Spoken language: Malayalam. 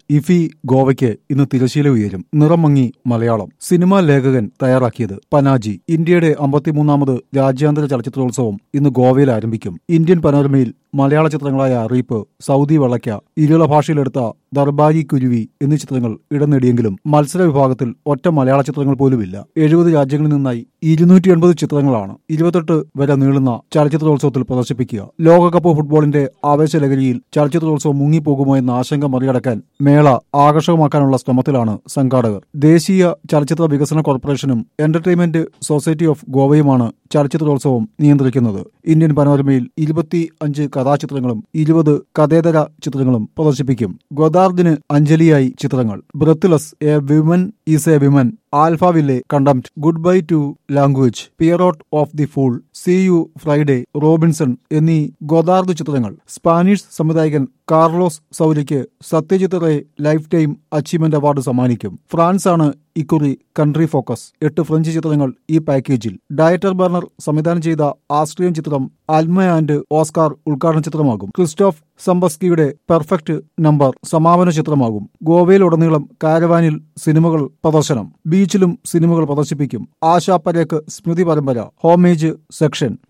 ഇഫി ഗോവയ്ക്ക് ഇന്ന് തിരശീല ഉയരും നിറം മങ്ങി മലയാളം സിനിമാ ലേഖകൻ തയ്യാറാക്കിയത് പനാജി ഇന്ത്യയുടെ അമ്പത്തിമൂന്നാമത് രാജ്യാന്തര ചലച്ചിത്രോത്സവം ഇന്ന് ഗോവയിൽ ആരംഭിക്കും ഇന്ത്യൻ പനോരമയിൽ മലയാള ചിത്രങ്ങളായ അറിയിപ്പ് സൗദി വെള്ളയ്ക്ക ഇരുള ഭാഷയിലെടുത്ത ദർബാരി കുരുവി എന്നീ ചിത്രങ്ങൾ ഇടം നേടിയെങ്കിലും മത്സര വിഭാഗത്തിൽ ഒറ്റ മലയാള ചിത്രങ്ങൾ പോലുമില്ല എഴുപത് രാജ്യങ്ങളിൽ നിന്നായി ഇരുന്നൂറ്റി എൺപത് ചിത്രങ്ങളാണ് ഇരുപത്തെട്ട് വരെ നീളുന്ന ചലച്ചിത്രോത്സവത്തിൽ പ്രദർശിപ്പിക്കുക ലോകകപ്പ് ഫുട്ബോളിന്റെ ആവേശലഹരിയിൽ ചലച്ചിത്രോത്സവം മുങ്ങിപ്പോകുമോ എന്ന ആശങ്ക മറികടക്കാൻ മേള ആകർഷകമാക്കാനുള്ള ശ്രമത്തിലാണ് സംഘാടകർ ദേശീയ ചലച്ചിത്ര വികസന കോർപ്പറേഷനും എന്റർടൈൻമെന്റ് സൊസൈറ്റി ഓഫ് ഗോവയുമാണ് ചലച്ചിത്രോത്സവം നിയന്ത്രിക്കുന്നത് ഇന്ത്യൻ പനോരമയിൽ ഇരുപത്തി അഞ്ച് കഥാചിത്രങ്ങളും ഇരുപത് കഥേതര ചിത്രങ്ങളും പ്രദർശിപ്പിക്കും ഗോദാർദിന് അഞ്ജലിയായി ചിത്രങ്ങൾ breathless a woman is a woman Alphaville contempt goodbye to language Pierrot of the fool see you Friday Robinson എന്നീ ഗോദാർദ് ചിത്രങ്ങൾ സ്പാനിഷ് സംവിധായകൻ കാർലോസ് സൗരിക്ക് Satyajit Ray lifetime achievement award സമ്മാനിക്കും ഫ്രാൻസാണ് ഇക്കുറി കൺട്രി ഫോക്കസ് എട്ട് ഫ്രഞ്ച് ചിത്രങ്ങൾ ഈ പാക്കേജിൽ ഡയറ്റർ ബർണർ സംവിധാനം ചെയ്ത ആസ്ട്രിയൻ ചിത്രം അൽമ ആൻഡ് ഓസ്കാർ ഉദ്ഘാടന ചിത്രമാകും ക്രിസ്റ്റോഫ് സമ്പസ്കിയുടെ പെർഫെക്റ്റ് നമ്പർ സമാപന ചിത്രമാകും ഗോവയിലുടനീളം കാരവാനിൽ സിനിമകൾ പ്രദർശനം ബീച്ചിലും സിനിമകൾ പ്രദർശിപ്പിക്കും ആശാ പരേക്ക് സ്മൃതി പരമ്പര ഹോമേജ് സെക്ഷൻ